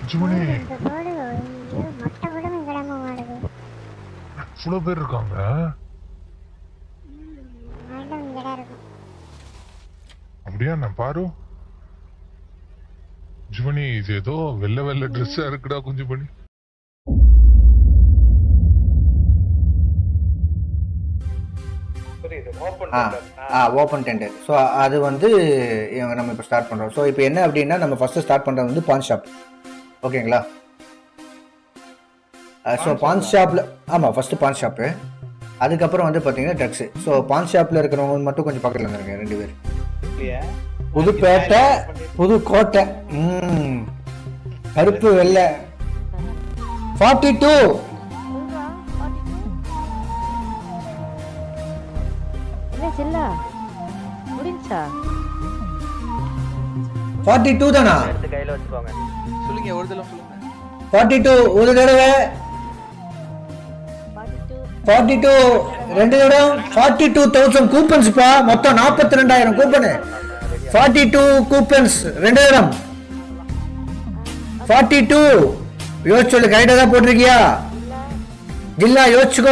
ஜுமனி இந்த போடு ஐயோ மொட்டை விடவும் கிளம்ப மாடுது இவ்வளவு பேர் இருக்காங்க மேடம் இங்கடா இருக்கும் அப்படியா நான் பாரு ஜுமனி இது ஏதோ வெள்ளை வெள்ளை ட்ரெஸ்ஸா இருக்குடா குஞ்சு பண்ணி ஆ ஆ ஓப்பன் டெண்டர் ஸோ அது வந்து இவங்க நம்ம இப்போ ஸ்டார்ட் பண்ணுறோம் ஸோ இப்போ என்ன அப்படின்னா நம்ம ஃபஸ்ட்டு ஸ்டார்ட் பண்ணுறது வந்து பான் ஷாப் ஓகேங்களா ஸோ பான் ஷாப்பில் ஆமாம் ஃபஸ்ட்டு பான் ஷாப்பு அதுக்கப்புறம் வந்து பார்த்தீங்கன்னா ட்ரக்ஸு ஸோ பான் ஷாப்பில் இருக்கிறவங்க மட்டும் கொஞ்சம் பக்கத்தில் இருந்துருங்க ரெண்டு பேர் புதுப்பேட்டை புதுக்கோட்டை ம் கருப்பு வெள்ளை ஃபார்ட்டி டூ என்ன சில்லா முடிஞ்சா ஃபார்ட்டி டூ தானா எடுத்து கையில வச்சுக்கோங்க சொல்லுங்க ஒரு தடவை சொல்லுங்க ஃபார்ட்டி டூ ஒரு தடவை ஃபார்ட்டி டூ ரெண்டு தடவை ஃபார்ட்டி டூ தௌசண்ட் கூப்பன்ஸ்ப்பா மொத்தம் நாற்பத்தி ரெண்டாயிரம் கூப்பனு ஃபார்ட்டி டூ கூப்பன்ஸ் ரெண்டு தரம் ஃபார்ட்டி டூ யோசிச்சு சொல்லு கரெக்டாக தான் போட்டிருக்கியா ஜில்லா யோசிச்சுக்கோ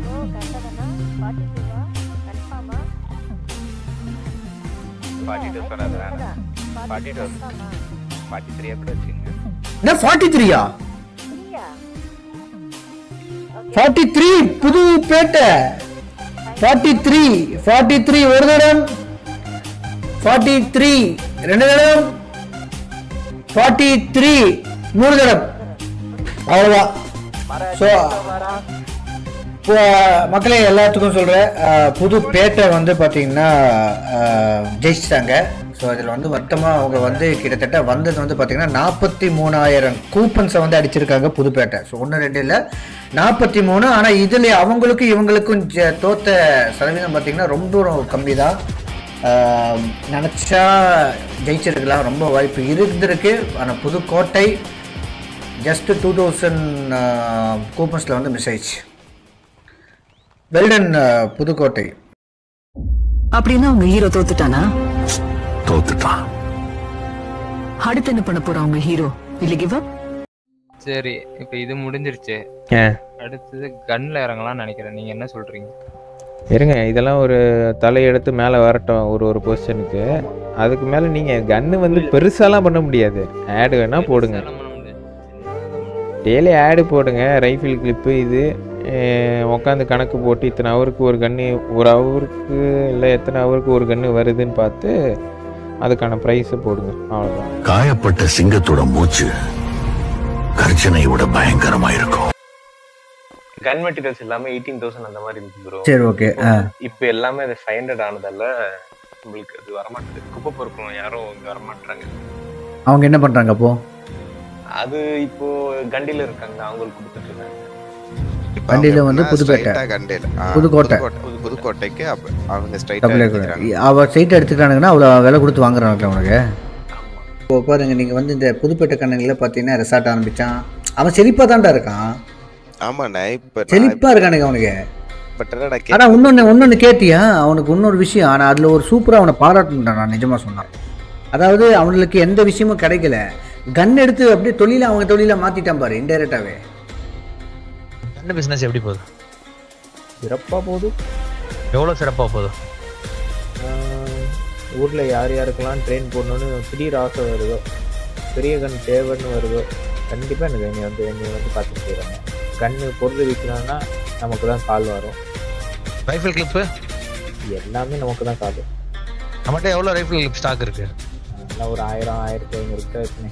ஃபார்ட்டி டூ சொன்னது வேணாம் ஃபார்ட்டி டூ ஃபார்ட்டி த்ரீ கூட வச்சுங்க என்ன ஃபார்ட்டி த்ரீயா ஃபார்ட்டி த்ரீ புது பேட்டை ஃபார்ட்டி த்ரீ ஃபார்ட்டி த்ரீ ஒரு தடம் ஃபார்ட்டி த்ரீ ரெண்டு தடம் ஃபார்ட்டி த்ரீ மூணு தடம் அவ்வளோதான் ஸோ இப்போ மக்களே எல்லாத்துக்கும் சொல்கிறேன் புது பேட்டை வந்து பார்த்தீங்கன்னா அஹ், ஜெயிச்சிட்டாங்க ஸோ அதில் வந்து மொத்தமாக அவங்க வந்து கிட்டத்தட்ட வந்தது வந்து பார்த்தீங்கன்னா நாற்பத்தி மூணாயிரம் கூப்பன்ஸை வந்து அடிச்சிருக்காங்க புதுப்பேட்டை ஸோ ஒன்று ரெண்டு இல்லை நாற்பத்தி மூணு ஆனால் இதில் அவங்களுக்கும் இவங்களுக்கும் ஜ- தோத்த சதவீதம் பார்த்தீங்கன்னா ரொம்ப கம்மி தான் நினச்சா ஜெயிச்சிருக்கலாம் ரொம்ப வாய்ப்பு இருந்திருக்கு ஆனால் புதுக்கோட்டை ஜஸ்ட் டூ தௌசண்ட் கூப்பன்ஸில் வந்து மிஸ் ஆயிடுச்சு வெல்டன் புதுக்கோட்டை அப்படின்னா உங்க ஹீரோ தோத்துட்டானா தோத்துட்டான் அடுத்து என்ன பண்ண போறா உங்க ஹீரோ இல்ல கிவ் அப் சரி இப்போ இது முடிஞ்சிருச்சு அடுத்தது கன்ல இறங்கலாம்னு நினைக்கிறேன் நீங்க என்ன சொல்றீங்க இருங்க இதெல்லாம் ஒரு தலையெடுத்து மேலே வரட்டும் ஒரு ஒரு பொசிஷனுக்கு அதுக்கு மேலே நீங்கள் கன்று வந்து பெருசாலாம் பண்ண முடியாது ஆடு வேணால் போடுங்க டெய்லி ஆடு போடுங்க ரைஃபிள் கிளிப்பு இது உட்காந்து கணக்கு போட்டு இத்தனை ஹவருக்கு ஒரு கன்று ஒரு ஹவருக்கு இல்லை எத்தனை ஹவருக்கு ஒரு கன்று வருதுன்னு பார்த்து அதுக்கான ப்ரைஸை போடுங்க அவ்வளோதான் காயப்பட்ட சிங்கத்தோட மூச்சு கர்ஜனை விட பயங்கரமா இருக்கும் கன் மெட்டீரியல்ஸ் எல்லாமே எயிட்டீன் தௌசண்ட் அந்த மாதிரி இருந்துச்சு ப்ரோ சரி, okay. ஆ. இப்போ எல்லாமே அது ஃபைவ் ஹண்ட்ரட் ஆனதால உங்களுக்கு அது வரமாட்டேது குப்பை பொறுக்கணும் யாரும் இங்க வரமாட்டாங்க அவங்க என்ன பண்ணுறாங்க அப்போ அது இப்போ கண்டில இருக்காங்க அவங்களுக்கு கொடுத்துட்டு இருக்காங்க வண்டியில் வந்து புதுப்பேட்டை கண்டையில் புதுக்கோட்டை புதுக்கோட்டைக்கு அப்ப அவங்க டபுள் ஸ்ட்ரைட்டாக அவ சைட் எடுத்துக்கிறானுங்கன்னா அவ்வளோ விலை கொடுத்து வாங்குறாங்களா உனக்கு இப்போ பாருங்க நீங்கள் வந்து இந்த புதுப்பேட்டை கண்ணுங்களில் பார்த்தீங்கன்னா ரெசார்ட் ஆரம்பிச்சான் அவன் செழிப்பாக தான்டா இருக்கான் ஆமாண்ணே இப்ப நான் செழிப்பாக இருக்கானுங்க அவனுக்கு பட் என்னடா ஆனா இன்னொன்னு இன்னொன்னு கேட்டியா அவனுக்கு இன்னொரு விஷயம் ஆனா அதுல ஒரு சூப்பரா அவனை பாராட்டுன்றான் நான் நிஜமா சொன்னான் அதாவது அவனுக்கு எந்த விஷயமும் கிடைக்கல கன் எடுத்து அப்படியே தொழில அவங்க தொழில மாத்திட்டான் பாரு இன்டைரக்டாவே என்ன பிசினஸ் எப்படி போகுது சிறப்பாக போகுது எவ்வளோ சிறப்பாக போகுது ஊரில் யார் யாருக்கெல்லாம் ட்ரெயின் போடணும்னு திடீர் ஆசை வருதோ பெரிய கன் தேவைன்னு வருதோ கண்டிப்பாக எனக்கு என்னை வந்து என்னை வந்து பார்த்துட்டு போயிடுறாங்க கன்று பொருள் விற்கணும்னா நமக்கு தான் கால் வரும் ரைஃபிள் கிளிப்பு எல்லாமே நமக்கு தான் கால் நம்மகிட்ட எவ்வளோ ரைஃபிள் கிளிப் ஸ்டாக் இருக்கு எல்லாம் ஒரு ஆயிரம் ஆயிரத்தி ஐநூறு கிட்ட இருக்குண்ணே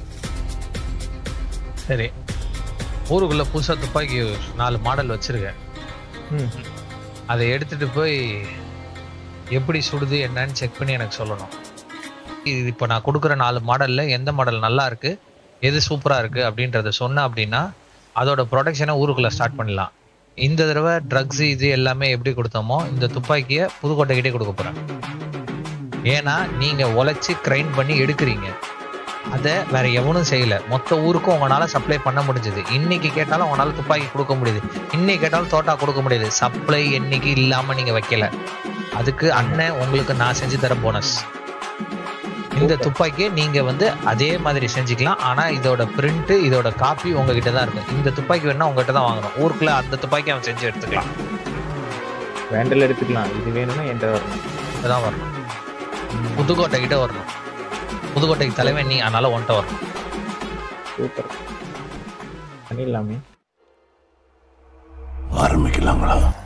சரி ஊருக்குள்ள புதுசாக துப்பாக்கி நாலு மாடல் வச்சிருக்கேன் ம் அதை எடுத்துட்டு போய் எப்படி சுடுது என்னன்னு செக் பண்ணி எனக்கு சொல்லணும் இது இப்போ நான் கொடுக்குற நாலு மாடலில் எந்த மாடல் நல்லா இருக்கு எது சூப்பராக இருக்கு அப்படின்றத சொன்னேன் அப்படின்னா அதோட ப்ரொடக்ஷனை ஊருக்குள்ள ஸ்டார்ட் பண்ணலாம் இந்த தடவை ட்ரக்ஸ் இது எல்லாமே எப்படி கொடுத்தோமோ இந்த துப்பாக்கியை புதுக்கோட்டைக்கிட்டே கொடுக்க போகிறேன் ஏன்னா நீங்கள் உழைச்சி கிரைண்ட் பண்ணி எடுக்கிறீங்க அதை வேற எவனும் செய்யல மொத்த ஊருக்கும் உங்களால சப்ளை பண்ண முடிஞ்சது இன்னைக்கு கேட்டாலும் உங்களால துப்பாக்கி கொடுக்க முடியுது இன்னைக்கு கேட்டாலும் தோட்டா கொடுக்க முடியுது சப்ளை என்னைக்கு இல்லாம நீங்க வைக்கல அதுக்கு அண்ணன் உங்களுக்கு நான் செஞ்சு தர போனஸ் இந்த துப்பாக்கியை நீங்க வந்து அதே மாதிரி செஞ்சுக்கலாம் ஆனா இதோட பிரிண்ட் இதோட காப்பி உங்ககிட்ட தான் இருக்கும் இந்த துப்பாக்கி வேணா உங்ககிட்ட தான் வாங்கணும் ஊருக்குள்ள அந்த துப்பாக்கி அவன் செஞ்சு எடுத்துக்கலாம் வேண்டல் எடுத்துக்கலாம் இது வேணும்னா என்கிட்ட வரணும் இதான் வரணும் புதுக்கோட்டை கிட்ட வரணும் புதுக்கோட்டைக்கு தலைவன் நீ அதனால ஒன்ட்ட வரணும் சூப்பர் பண்ணிடலாமே ஆரம்பிக்கலாங்களா